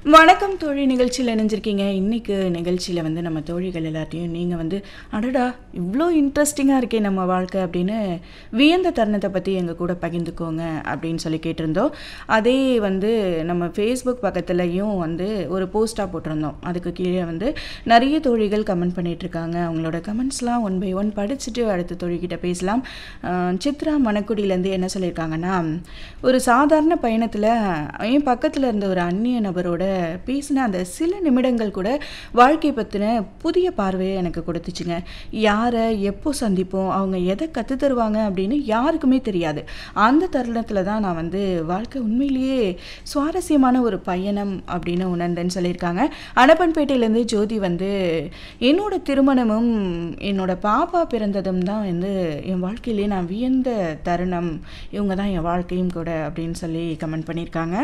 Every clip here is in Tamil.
வணக்கம் தோழி நிகழ்ச்சியில் இணைஞ்சிருக்கீங்க இன்னைக்கு நிகழ்ச்சியில் வந்து நம்ம தோழிகள் எல்லாத்தையும் நீங்கள் வந்து அடடா இவ்வளோ இன்ட்ரெஸ்டிங்காக இருக்கே நம்ம வாழ்க்கை அப்படின்னு வியந்த தருணத்தை பற்றி எங்கள் கூட பகிர்ந்துக்கோங்க அப்படின்னு சொல்லி கேட்டிருந்தோம் அதே வந்து நம்ம ஃபேஸ்புக் பக்கத்துலையும் வந்து ஒரு போஸ்ட்டாக போட்டிருந்தோம் அதுக்கு கீழே வந்து நிறைய தோழிகள் கமெண்ட் பண்ணிட்டு இருக்காங்க அவங்களோட கமெண்ட்ஸ்லாம் ஒன் பை ஒன் படிச்சுட்டு அடுத்த தோழிக்கிட்ட பேசலாம் அஹ் சித்ரா மணக்குடியிலேருந்து என்ன சொல்லியிருக்காங்கன்னா ஒரு சாதாரண பயணத்தில் என் பக்கத்தில் இருந்த ஒரு அந்நிய நபரோட பேசின அந்த சில நிமிடங்கள் கூட வாழ்க்கை பற்றின புதிய பார்வையை எனக்கு கொடுத்துச்சுங்க யாரை எப்போ சந்திப்போம் அவங்க எதை கற்றுத் தருவாங்க அப்படின்னு யாருக்குமே தெரியாது அந்த தருணத்தில் தான் நான் வந்து வாழ்க்கை உண்மையிலேயே சுவாரஸ்யமான ஒரு பயணம் அப்படின்னு உணர்ந்தேன்னு சொல்லியிருக்காங்க அனப்பன்பேட்டையிலேருந்து ஜோதி வந்து என்னோட திருமணமும் என்னோட பாப்பா பிறந்ததும் தான் வந்து என் வாழ்க்கையிலேயே நான் வியந்த தருணம் இவங்க தான் என் வாழ்க்கையும் கூட அப்படின்னு சொல்லி கமெண்ட் பண்ணியிருக்காங்க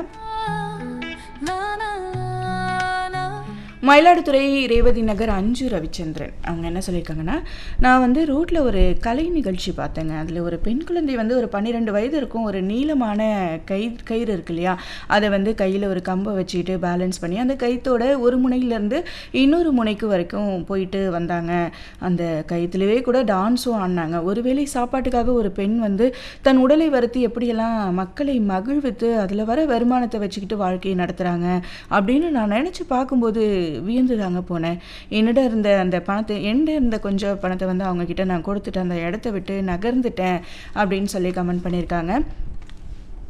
மயிலாடுதுறை ரேவதி நகர் அஞ்சு ரவிச்சந்திரன் அவங்க என்ன சொல்லியிருக்காங்கன்னா நான் வந்து ரோட்டில் ஒரு கலை நிகழ்ச்சி பார்த்தேங்க அதில் ஒரு பெண் குழந்தை வந்து ஒரு பன்னிரெண்டு வயது இருக்கும் ஒரு நீளமான கை கயிறு இருக்கு இல்லையா அதை வந்து கையில் ஒரு கம்பை வச்சுக்கிட்டு பேலன்ஸ் பண்ணி அந்த கயித்தோட ஒரு முனையிலேருந்து இன்னொரு முனைக்கு வரைக்கும் போயிட்டு வந்தாங்க அந்த கயிற்றுலவே கூட டான்ஸும் ஆடினாங்க ஒருவேளை சாப்பாட்டுக்காக ஒரு பெண் வந்து தன் உடலை வருத்தி எப்படியெல்லாம் மக்களை மகிழ்வித்து அதில் வர வருமானத்தை வச்சுக்கிட்டு வாழ்க்கையை நடத்துகிறாங்க அப்படின்னு நான் நினச்சி பார்க்கும்போது வியந்து தாங்க போனேன் என்னிடம் இருந்த அந்த பணத்தை என்கிட்ட இருந்த கொஞ்சம் பணத்தை வந்து அவங்க கிட்ட நான் கொடுத்துட்டு அந்த இடத்த விட்டு நகர்ந்துட்டேன் அப்படின்னு சொல்லி கமெண்ட் பண்ணியிருக்காங்க